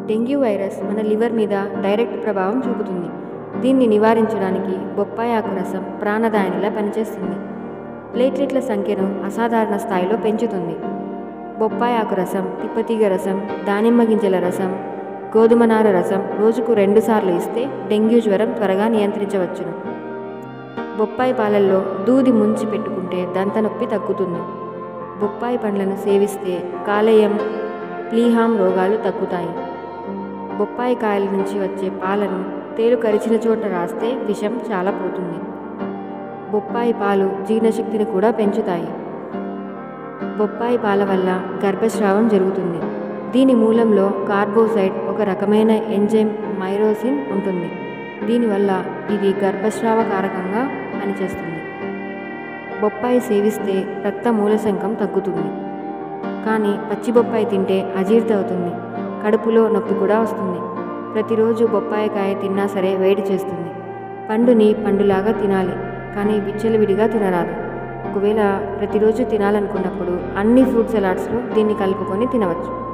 dengue virus మన liver మీద direct ప్రభావం చూపుతుంది దీన్ని నివారించడానికి బొప్పాయి ఆకు రసం ప్రాణదాయనిలా పనిచేస్తుంది ప్లేట్లెట్ల సంఖ్యను అసాధారణ స్థాయిలో పెంచుతుంది బొప్పాయి ఆకు రసం తిప్పతీగ రసం దానిమ్మ గింజల రసం గోధుమ నార రసం రోజుకు రెండుసార్లు ఇస్తే డెంగ్యూ జ్వరం త్వరగా నియంత్రించవచ్చును బొప్పాయి పాలల్లో దూది ముంచి పెట్టుకుంటే దంతనొప్పి తగ్గుతుంది బొప్పాయి పండ్లను సేవిస్తే కాలేయం ప్లీహాం రోగాలు తగ్గుతాయి బొప్పాయి కాయల నుంచి వచ్చే పాలను తేలు కరిచిన చోట రాస్తే విషం చాలా పోతుంది బొప్పాయి పాలు జీర్ణశక్తిని కూడా పెంచుతాయి బొప్పాయి పాల వల్ల గర్భస్రావం జరుగుతుంది దీని మూలంలో కార్బోసైడ్ ఒక రకమైన ఎంజైమ్ మైరోసిన్ ఉంటుంది దీనివల్ల ఇది గర్భస్రావ కారకంగా పనిచేస్తుంది బొప్పాయి సేవిస్తే రక్త మూలశంకం తగ్గుతుంది కానీ పచ్చి బొప్పాయి తింటే అజీర్తి అవుతుంది కడుపులో నొప్పి కూడా వస్తుంది ప్రతిరోజు బొప్పాయికాయ తిన్నా సరే వేడి చేస్తుంది పండుని పండులాగా తినాలి కానీ విచ్చలవిడిగా తినరాదు ఒకవేళ ప్రతిరోజు తినాలనుకున్నప్పుడు అన్ని ఫ్రూట్ సలాడ్స్లో దీన్ని కలుపుకొని తినవచ్చు